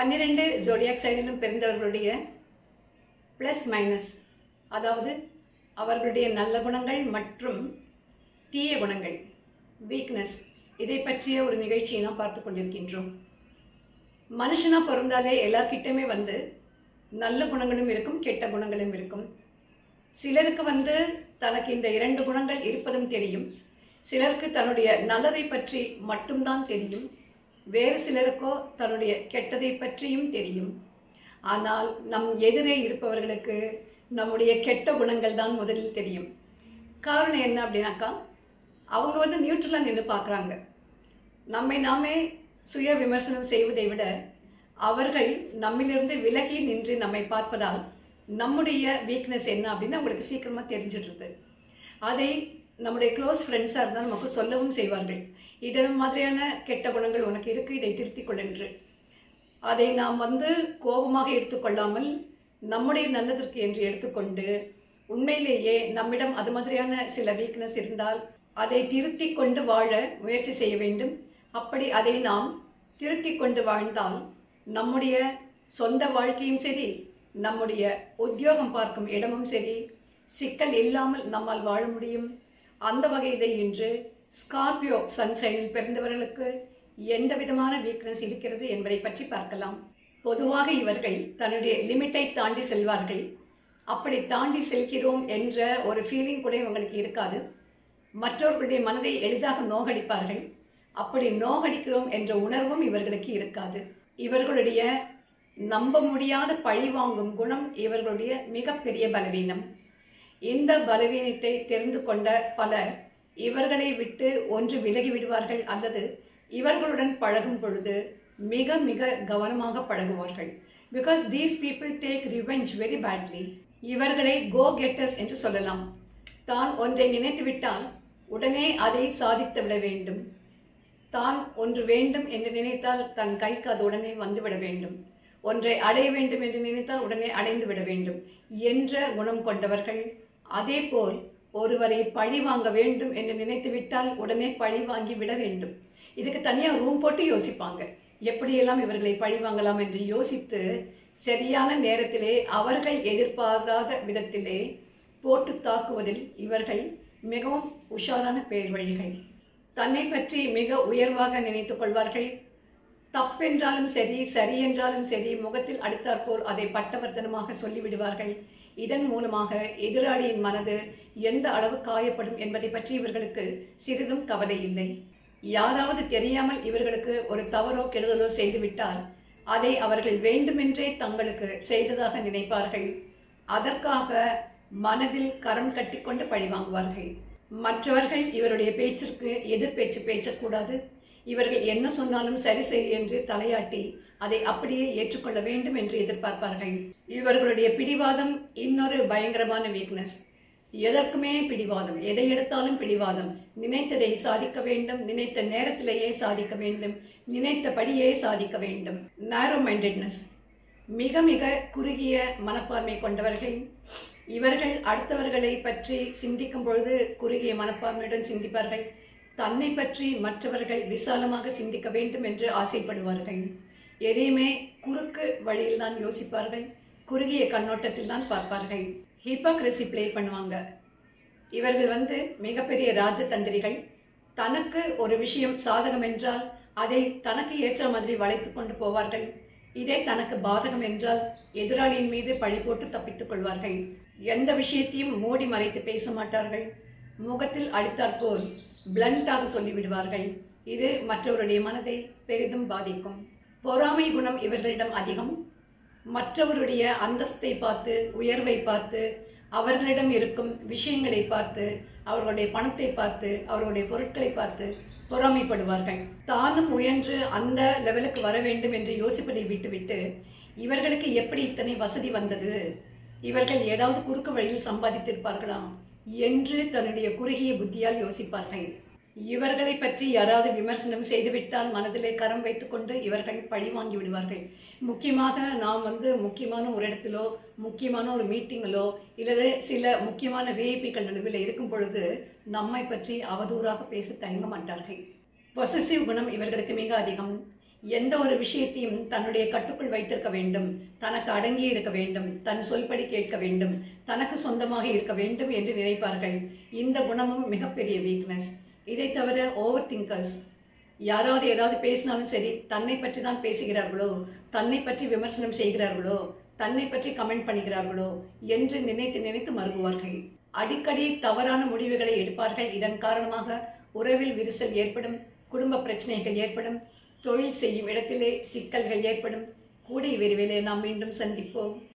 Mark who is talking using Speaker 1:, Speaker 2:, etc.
Speaker 1: பன்னிரெண்டு ஜோடியாக் சைனிலும் பிறந்தவர்களுடைய ப்ளஸ் மைனஸ் அதாவது அவர்களுடைய நல்ல குணங்கள் மற்றும் தீய குணங்கள் வீக்னஸ் இதை பற்றிய ஒரு நிகழ்ச்சியை நாம் பார்த்து கொண்டிருக்கின்றோம் மனுஷனா பிறந்தாலே எல்லார்கிட்டயுமே வந்து நல்ல குணங்களும் இருக்கும் கெட்ட குணங்களும் இருக்கும் சிலருக்கு வந்து தனக்கு இந்த இரண்டு குணங்கள் இருப்பதும் தெரியும் சிலருக்கு தன்னுடைய நல்லதை பற்றி மட்டும்தான் தெரியும் வேறு சிலருக்கோ தன்னுடைய கெட்டதை பற்றியும் தெரியும் ஆனால் நம் எதிரே இருப்பவர்களுக்கு நம்முடைய கெட்ட குணங்கள் தான் முதலில் தெரியும் காரணம் என்ன அப்படின்னாக்கா அவங்க வந்து நியூட்ரலாக நின்று பார்க்குறாங்க நம்மை நாமே சுய விமர்சனம் செய்வதை விட அவர்கள் நம்மிலிருந்து விலகி நின்று நம்மை பார்ப்பதால் நம்முடைய வீக்னஸ் என்ன அப்படின்னு அவங்களுக்கு சீக்கிரமாக தெரிஞ்சிடுறது அதை நம்முடைய க்ளோஸ் ஃப்ரெண்ட்ஸாக இருந்தால் நமக்கு சொல்லவும் செய்வார்கள் இதன் மாதிரியான கெட்ட குணங்கள் உனக்கு இருக்குது இதை திருத்திக் கொள் என்று அதை நாம் வந்து கோபமாக எடுத்துக்கொள்ளாமல் நம்முடைய நல்லதற்கு என்று எடுத்துக்கொண்டு உண்மையிலேயே நம்மிடம் அது மாதிரியான சில வீக்னஸ் இருந்தால் அதை திருத்தி கொண்டு வாழ முயற்சி செய்ய வேண்டும் அப்படி அதை நாம் திருத்தி கொண்டு வாழ்ந்தால் நம்முடைய சொந்த வாழ்க்கையும் சரி நம்முடைய உத்தியோகம் பார்க்கும் இடமும் சரி சிக்கல் இல்லாமல் நம்மால் வாழ முடியும் அந்த வகையில் இன்று ஸ்கார்பியோ சன்சைனில் பிறந்தவர்களுக்கு எந்த விதமான வீக்னஸ் இருக்கிறது என்பதை பற்றி பார்க்கலாம் பொதுவாக இவர்கள் தன்னுடைய லிமிட்டை தாண்டி செல்வார்கள் அப்படி தாண்டி செல்கிறோம் என்ற ஒரு ஃபீலிங் கூட இவங்களுக்கு இருக்காது மற்றவர்களுடைய மனதை எளிதாக நோகடிப்பார்கள் அப்படி நோகடிக்கிறோம் என்ற உணர்வும் இவர்களுக்கு இருக்காது இவர்களுடைய நம்ப முடியாத பழி வாங்கும் குணம் இவர்களுடைய மிகப்பெரிய பலவீனம் இந்த பலவீனத்தை தெரிந்து கொண்ட பலர் இவர்களை விட்டு ஒன்று விலகி விடுவார்கள் அல்லது இவர்களுடன் பழகும் பொழுது மிக மிக கவனமாக பழகுவார்கள் because these people take revenge very badly இவர்களை கோ கெட்டர்ஸ் என்று சொல்லலாம் தான் ஒன்றை நினைத்துவிட்டால் உடனே அதை சாதித்து விட வேண்டும் தான் ஒன்று வேண்டும் என்று நினைத்தால் தன் கைக்கு அது உடனே வந்துவிட வேண்டும் ஒன்றை அடைய வேண்டும் என்று நினைத்தால் உடனே அடைந்து விட வேண்டும் என்ற குணம் கொண்டவர்கள் அதேபோல் ஒருவரை பழி வாங்க வேண்டும் என்று நினைத்து விட்டால் உடனே பழி வாங்கி விட வேண்டும் இதுக்கு தனியாக ரூம் போட்டு யோசிப்பாங்க எப்படியெல்லாம் இவர்களை பழி வாங்கலாம் என்று யோசித்து சரியான நேரத்திலே அவர்கள் எதிர்பாராத விதத்திலே போட்டு தாக்குவதில் இவர்கள் மிகவும் உஷாரான பேர் வழிகள் தன்னை பற்றி மிக உயர்வாக நினைத்துக் கொள்வார்கள் தப்பென்றாலும் சரி சரி என்றாலும் சரி முகத்தில் அடுத்தாற்போல் அதை பட்டவர்த்தனமாக சொல்லிவிடுவார்கள் இதன் மூலமாக எதிராளியின் மனது எந்த அளவு காயப்படும் என்பதை பற்றி இவர்களுக்கு சிறிதும் கவலை இல்லை யாராவது தெரியாமல் இவர்களுக்கு ஒரு தவறோ கெடுதலோ செய்துவிட்டால் அதை அவர்கள் வேண்டுமென்றே தங்களுக்கு செய்ததாக நினைப்பார்கள் அதற்காக மனதில் கரம் கட்டிக்கொண்டு பழி வாங்குவார்கள் மற்றவர்கள் இவருடைய பேச்சிற்கு எதிர் பேச்சு பேசக்கூடாது இவர்கள் என்ன சொன்னாலும் சரி சரி என்று தலையாட்டி அதை அப்படியே ஏற்றுக்கொள்ள வேண்டும் என்று எதிர்பார்ப்பார்கள் இவர்களுடைய பிடிவாதம் இன்னொரு பயங்கரமான வீக்னஸ் எதற்குமே பிடிவாதம் எதை எடுத்தாலும் பிடிவாதம் நினைத்ததை சாதிக்க வேண்டும் நினைத்த நேரத்திலேயே சாதிக்க வேண்டும் நினைத்தபடியே சாதிக்க வேண்டும் நேரோ மைண்டட்னஸ் மிக மிக குறுகிய மனப்பான்மை கொண்டவர்கள் இவர்கள் அடுத்தவர்களை பற்றி சிந்திக்கும் பொழுது குறுகிய மனப்பான்மையுடன் சிந்திப்பார்கள் தன்னை பற்றி மற்றவர்கள் விசாலமாக சிந்திக்க வேண்டும் என்று ஆசைப்படுவார்கள் எதையுமே குறுக்கு வழியில் தான் யோசிப்பார்கள் குறுகிய கண்ணோட்டத்தில் தான் பார்ப்பார்கள் ஹிப்போக்ரஸி ப்ளே பண்ணுவாங்க இவர்கள் வந்து மிகப்பெரிய ராஜதந்திரிகள் தனக்கு ஒரு விஷயம் சாதகம் என்றால் அதை தனக்கு ஏற்ற மாதிரி வளைத்து கொண்டு போவார்கள் இதே தனக்கு பாதகம் என்றால் எதிராளியின் மீது பழி போட்டு தப்பித்துக் கொள்வார்கள் எந்த விஷயத்தையும் மூடி மறைத்து பேச மாட்டார்கள் முகத்தில் அடித்தாற்போல் பிளண்டாக சொல்லிவிடுவார்கள் இது மற்றவருடைய மனதை பெரிதும் பாதிக்கும் பொறாமை குணம் இவர்களிடம் அதிகம் மற்றவருடைய அந்தஸ்தை பார்த்து உயர்வை பார்த்து அவர்களிடம் இருக்கும் விஷயங்களை பார்த்து அவர்களுடைய பணத்தை பார்த்து அவர்களுடைய பொருட்களை பார்த்து பொறாமைப்படுவார்கள் தானும் முயன்று அந்த லெவலுக்கு வர வேண்டும் என்று யோசிப்பதை விட்டுவிட்டு இவர்களுக்கு எப்படி இத்தனை வசதி வந்தது இவர்கள் ஏதாவது குறுக்கு வழியில் சம்பாதித்திருப்பார்களா என்று தன்னுடைய குறுகிய புத்தியால் யோசிப்பார்கள் இவர்களை பற்றி யாராவது விமர்சனம் செய்துவிட்டால் மனதிலே கரம் வைத்துக்கொண்டு இவர்கள் பழி வாங்கி விடுவார்கள் முக்கியமாக நாம் வந்து முக்கியமான ஒரு இடத்திலோ முக்கியமான ஒரு மீட்டிங்கிலோ இல்லது சில முக்கியமான விஐபிக்கள் நடுவில் இருக்கும் பொழுது நம்மை பற்றி அவதூறாக பேச தயங்க மாட்டார்கள் பொசசிவ் குணம் இவர்களுக்கு மிக அதிகம் எந்த ஒரு விஷயத்தையும் தன்னுடைய கட்டுக்குள் வைத்திருக்க வேண்டும் தனக்கு அடங்கி இருக்க வேண்டும் தன் சொல்படி கேட்க வேண்டும் தனக்கு சொந்தமாக இருக்க வேண்டும் என்று நினைப்பார்கள் இந்த குணமும் மிகப்பெரிய வீக்னஸ் இதை தவிர ஓவர் திங்கர்ஸ் யாராவது ஏதாவது பேசினாலும் சரி தன்னை பற்றி தான் பேசுகிறார்களோ தன்னை பற்றி விமர்சனம் செய்கிறார்களோ தன்னை பற்றி கமெண்ட் பண்ணுகிறார்களோ என்று நினைத்து நினைத்து மறுகுவார்கள் அடிக்கடி தவறான முடிவுகளை எடுப்பார்கள் இதன் காரணமாக உறவில் விரிசல் ஏற்படும் குடும்ப பிரச்சனைகள் ஏற்படும் தொழில் செய்யும் இடத்திலே சிக்கல்கள் ஏற்படும் கூடிய விரைவிலே நாம் மீண்டும் சந்திப்போம்